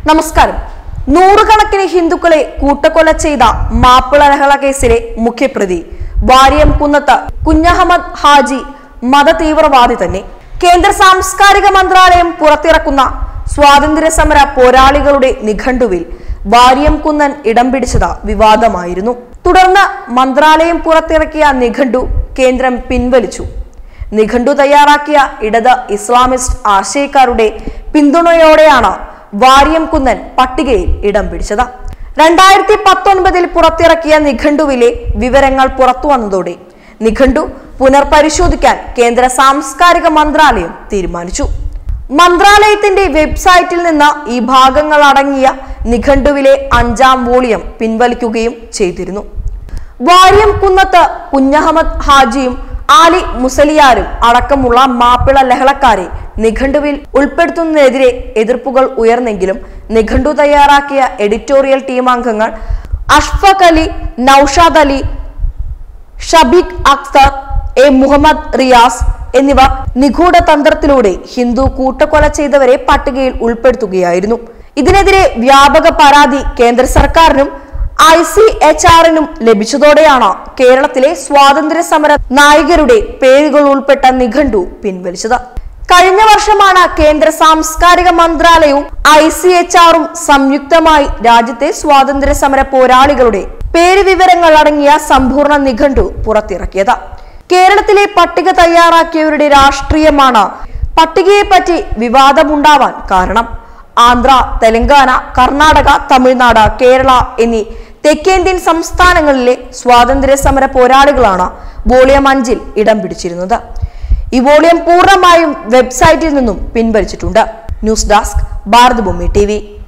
നമസ്കാരം നൂറുകണക്കിന് ഹിന്ദുക്കളെ കൂട്ടക്കൊല ചെയ്ത മാപ്പിള ലഹള കേസിലെ മുഖ്യപ്രതി വാര്യം കുന്നത്ത് കുഞ്ഞഹമ്മദ് ഹാജി മതതീവ്രവാദി തന്നെ കേന്ദ്ര സാംസ്കാരിക മന്ത്രാലയം പുറത്തിറക്കുന്ന സ്വാതന്ത്ര്യ സമര പോരാളികളുടെ നിഘണ്ടുവിൽ വാര്യം കുന്നൻ ഇടം പിടിച്ചത് വിവാദമായിരുന്നു തുടർന്ന് മന്ത്രാലയം പുറത്തിറക്കിയ നിഘണ്ടു കേന്ദ്രം പിൻവലിച്ചു നിഘണ്ടു തയ്യാറാക്കിയ ഇടത് ഇസ്ലാമിസ്റ്റ് ആശയക്കാരുടെ പിന്തുണയോടെയാണ് വാര്യം കുന്നൻ പട്ടികയിൽ ഇടം പിടിച്ചത് രണ്ടായിരത്തി പത്തൊൻപതിൽ പുറത്തിറക്കിയ നിഘണ്ടുവിലെ വിവരങ്ങൾ പുറത്തു വന്നതോടെ നിഘണ്ടു പുനർപരിശോധിക്കാൻ കേന്ദ്ര സാംസ്കാരിക മന്ത്രാലയം തീരുമാനിച്ചു മന്ത്രാലയത്തിന്റെ വെബ്സൈറ്റിൽ നിന്ന് ഈ ഭാഗങ്ങൾ അടങ്ങിയ നിഘണ്ടുവിലെ അഞ്ചാം വോളിയം പിൻവലിക്കുകയും ചെയ്തിരുന്നു വാര്യം കുന്നത്ത് കുഞ്ഞഹമ്മദ് ഹാജിയും ആലി മുസലിയാരും അടക്കമുള്ള മാപ്പിള ലഹളക്കാരെ നിഘണ്ടുവിൽ ഉൾപ്പെടുത്തുന്നതിനെതിരെ എതിർപ്പുകൾ ഉയർന്നെങ്കിലും നിഘണ്ടു തയ്യാറാക്കിയ എഡിറ്റോറിയൽ ടീം അംഗങ്ങൾ അഷ്ഫഖ് അലി നൌഷാദ് അലി ഷബീഖ് അക്തർ എ മുഹമ്മദ് റിയാസ് എന്നിവർ നിഗൂഢ തന്ത്രത്തിലൂടെ ഹിന്ദു കൂട്ടക്കൊല ചെയ്തവരെ പട്ടികയിൽ ഉൾപ്പെടുത്തുകയായിരുന്നു ഇതിനെതിരെ വ്യാപക പരാതി കേന്ദ്ര സർക്കാരിനും ഐ സി എച്ച് ആറിനും ലഭിച്ചതോടെയാണ് കേരളത്തിലെ സ്വാതന്ത്ര്യ സമര നായകരുടെ പേരുകൾ ഉൾപ്പെട്ട നിഘണ്ടു പിൻവലിച്ചത് കഴിഞ്ഞ വർഷമാണ് കേന്ദ്ര സാംസ്കാരിക മന്ത്രാലയവും ഐ സി എച്ച് ആറും സംയുക്തമായി രാജ്യത്തെ സ്വാതന്ത്ര്യ സമര പോരാളികളുടെ പേര് വിവരങ്ങൾ അടങ്ങിയ സമ്പൂർണ്ണ നിഘണ്ടു പുറത്തിറക്കിയത് കേരളത്തിലെ പട്ടിക തയ്യാറാക്കിയവരുടെ രാഷ്ട്രീയമാണ് പട്ടികയെപ്പറ്റി വിവാദമുണ്ടാവാൻ കാരണം ആന്ധ്ര തെലങ്കാന കർണാടക തമിഴ്നാട് കേരള എന്നീ തെക്കേന്ത്യൻ സംസ്ഥാനങ്ങളിലെ സ്വാതന്ത്ര്യ സമര പോരാളികളാണ് വോളിയം അഞ്ചിൽ ഇടം പിടിച്ചിരുന്നത് ഈ വോളിയം പൂർണ്ണമായും വെബ്സൈറ്റിൽ നിന്നും പിൻവലിച്ചിട്ടുണ്ട് ന്യൂസ് ഡെസ്ക് ഭാരതഭൂമി ടി